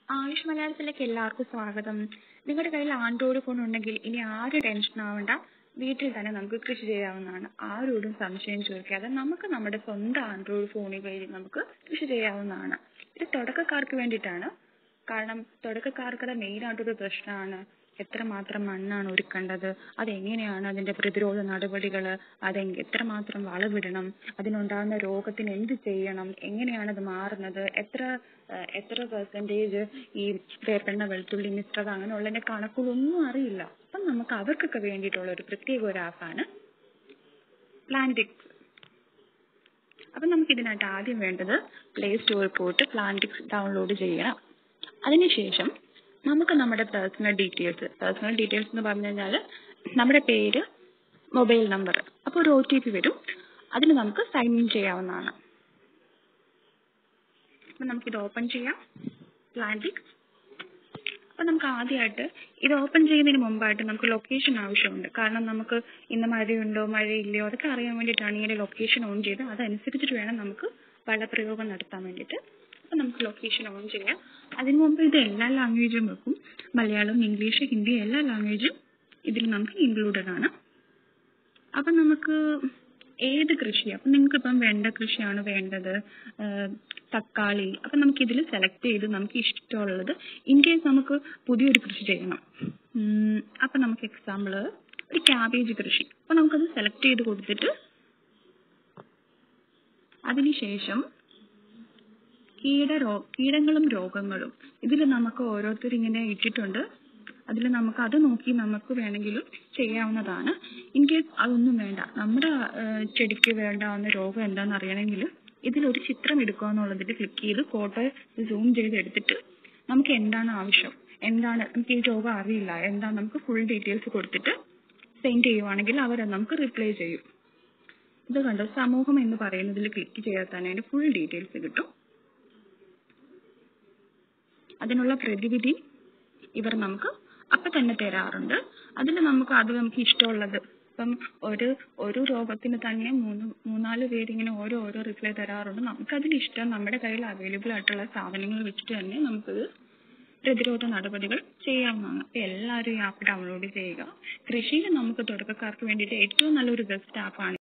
ആയുഷ് മലയാളത്തിലേക്ക് എല്ലാവർക്കും സ്വാഗതം നിങ്ങളുടെ കയ്യിൽ ആൻഡ്രോയിഡ് ഫോൺ ഉണ്ടെങ്കിൽ ഇനി ആരും ടെൻഷൻ ആവണ്ട വീട്ടിൽ തന്നെ നമുക്ക് കൃഷി ചെയ്യാവുന്നതാണ് ആരോടും സംശയം ചോദിക്കാതെ നമുക്ക് നമ്മുടെ സ്വന്തം ആൻഡ്രോയിഡ് ഫോണിൽ വഴി നമുക്ക് കൃഷി ചെയ്യാവുന്നതാണ് ഇത് തുടക്കക്കാർക്ക് വേണ്ടിയിട്ടാണ് കാരണം തുടക്കക്കാർക്കത് മെയിൻ ആയിട്ടൊരു പ്രശ്നമാണ് എത്രമാത്രം മണ്ണാണ് ഒരുക്കേണ്ടത് അതെങ്ങനെയാണ് അതിന്റെ പ്രതിരോധ നടപടികൾ അത് എത്രമാത്രം വളമിടണം അതിനുണ്ടാകുന്ന രോഗത്തിന് എന്ത് ചെയ്യണം എങ്ങനെയാണ് അത് മാറുന്നത് എത്ര ഏഹ് എത്ര പെർസെൻറ്റേജ് ഈ വേപ്പെണ്ണ വെളുത്തുള്ളി മിശ്രിതം അങ്ങനെയുള്ളതിന്റെ കണക്കുകളൊന്നും അറിയില്ല അപ്പം നമുക്ക് അവർക്കൊക്കെ വേണ്ടിയിട്ടുള്ള ഒരു പ്രത്യേക ഒരു ആപ്പാണ് പ്ലാന്റിക്സ് അപ്പം നമുക്ക് ഇതിനായിട്ട് ആദ്യം വേണ്ടത് പ്ലേ സ്റ്റോറിൽ പോയിട്ട് പ്ലാന്റിക്സ് ഡൗൺലോഡ് ചെയ്യണം അതിനുശേഷം നമുക്ക് നമ്മുടെ പേഴ്സണൽ ഡീറ്റെയിൽസ് പേഴ്സണൽ ഡീറ്റെയിൽസ് എന്ന് പറഞ്ഞു കഴിഞ്ഞാൽ നമ്മുടെ പേര് മൊബൈൽ നമ്പർ അപ്പോൾ ഒരു ഒ ടി പി വരും അതിന് നമുക്ക് സൈൻ ഇൻ ചെയ്യാവുന്നതാണ് അപ്പം നമുക്കിത് ഓപ്പൺ ചെയ്യാം പ്ലാന്റിക്സ് അപ്പം നമുക്ക് ആദ്യമായിട്ട് ഇത് ഓപ്പൺ ചെയ്യുന്നതിന് മുമ്പായിട്ട് നമുക്ക് ലൊക്കേഷൻ ആവശ്യമുണ്ട് കാരണം നമുക്ക് ഇന്ന് മഴയുണ്ടോ മഴയില്ലയോ അതൊക്കെ അറിയാൻ വേണ്ടിയിട്ടാണ് ഇങ്ങനെ ലൊക്കേഷൻ ഓൺ ചെയ്ത് അതനുസരിച്ചിട്ട് വേണം നമുക്ക് വളപ്രയോഗം നടത്താൻ വേണ്ടിയിട്ട് അപ്പം നമുക്ക് ലൊക്കേഷൻ ഓൺ ചെയ്യാം അതിന് മുമ്പ് ഇത് എല്ലാ ലാംഗ്വേജും വെക്കും മലയാളം ഇംഗ്ലീഷ് ഹിന്ദി എല്ലാ ലാംഗ്വേജും ഇതിൽ നമുക്ക് ഇൻക്ലൂഡഡ് ആണ് അപ്പം നമുക്ക് ഏത് കൃഷി അപ്പം നിങ്ങൾക്ക് ഇപ്പം വെണ്ട കൃഷിയാണ് വേണ്ടത് ഏഹ് തക്കാളി അപ്പം നമുക്ക് ഇതിൽ സെലക്ട് ചെയ്ത് നമുക്ക് ഇഷ്ടമുള്ളത് ഇൻ കേസ് നമുക്ക് പുതിയൊരു കൃഷി ചെയ്യണം ഉം, അപ്പം നമുക്ക് എക്സാമ്പിൾ ഒരു ക്യാബേജ് കൃഷി അപ്പം നമുക്കത് സെലക്ട് ചെയ്ത് കൊടുത്തിട്ട് അതിനുശേഷം കീടരോ കീടങ്ങളും രോഗങ്ങളും ഇതിൽ നമുക്ക് ഓരോരുത്തർ ഇങ്ങനെ ഇട്ടിട്ടുണ്ട് അതിൽ നമുക്ക് അത് നോക്കി നമുക്ക് വേണമെങ്കിലും ചെയ്യാവുന്നതാണ് ഇൻ കേസ് അതൊന്നും വേണ്ട നമ്മുടെ ഏഹ്, ചെടിക്ക് വേണ്ടാവുന്ന രോഗം എന്താണെന്ന് അറിയണമെങ്കിൽ ഇതിലൊരു ചിത്രം എടുക്കുക എന്നുള്ളതിൽ ക്ലിക്ക് ചെയ്ത് ഫോട്ടോ സൂം ചെയ്ത് എടുത്തിട്ട് നമുക്ക് എന്താണ് ആവശ്യം എന്താണ് നമുക്ക് ഈ രോഗം അറിയില്ല എന്താണ് നമുക്ക് ഫുൾ ഡീറ്റെയിൽസ് കൊടുത്തിട്ട് സെൻഡ് ചെയ്യുവാണെങ്കിൽ അവർ നമുക്ക് റിപ്ലൈ ചെയ്യും ഇത് കണ്ടോ സമൂഹം എന്ന് പറയുന്നതിൽ ക്ലിക്ക് ചെയ്താൽ തന്നെ അതിന്റെ ഫുൾ ഡീറ്റെയിൽസ് കിട്ടും അതിനുള്ള പ്രതിവിധി ഇവർ നമുക്ക് അപ്പൊ തന്നെ തരാറുണ്ട് അതിൽ നമുക്ക് അത് നമുക്ക് ഇഷ്ടമുള്ളത് ഇപ്പം ഒരു ഒരു രോഗത്തിന് തന്നെ മൂന്ന് മൂന്നാല് പേര് ഇങ്ങനെ ഓരോ ഓരോ റിപ്ലൈ തരാറുണ്ട് നമുക്കതിൽ ഇഷ്ടം നമ്മുടെ കയ്യിൽ അവൈലബിൾ ആയിട്ടുള്ള സാധനങ്ങൾ വെച്ചിട്ട് തന്നെ നമുക്കിത് പ്രതിരോധ നടപടികൾ ചെയ്യാവുന്നതാണ് അപ്പൊ എല്ലാവരും ഈ ആപ്പ് ഡൗൺലോഡ് ചെയ്യുക കൃഷിയിൽ നമുക്ക് തുടക്കക്കാർക്ക് വേണ്ടിയിട്ട് ഏറ്റവും നല്ലൊരു ബെസ്റ്റ് ആപ്പാണ്